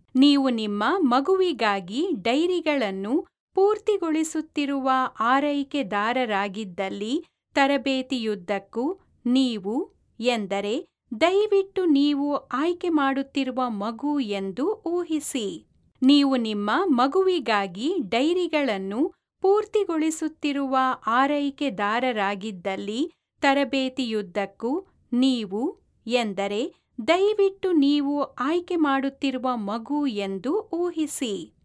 ನೀವು ನಿಮ್ಮ ಮಗುವಿಗಾಗಿ ಡೈರಿಗಳನ್ನು ಪೂರ್ತಿಗೊಳಿಸುತ್ತಿರುವ ಆರೈಕೆದಾರರಾಗಿದ್ದಲ್ಲಿ ತರಬೇತಿಯುದ್ದಕ್ಕೂ ನೀವು ಎಂದರೆ ದಯವಿಟ್ಟು ನೀವು ಆಯ್ಕೆ ಮಾಡುತ್ತಿರುವ ಮಗು ಎಂದು ಊಹಿಸಿ ನೀವು ನಿಮ್ಮ ಮಗುವಿಗಾಗಿ ಡೈರಿಗಳನ್ನು ಪೂರ್ತಿಗೊಳಿಸುತ್ತಿರುವ ಆರೈಕೆದಾರರಾಗಿದ್ದಲ್ಲಿ ತರಬೇತಿಯುದ್ದಕ್ಕೂ ನೀವು ಎಂದರೆ ದಯವಿಟ್ಟು ನೀವು ಆಯ್ಕೆ ಮಾಡುತ್ತಿರುವ ಮಗು ಎಂದು ಊಹಿಸಿ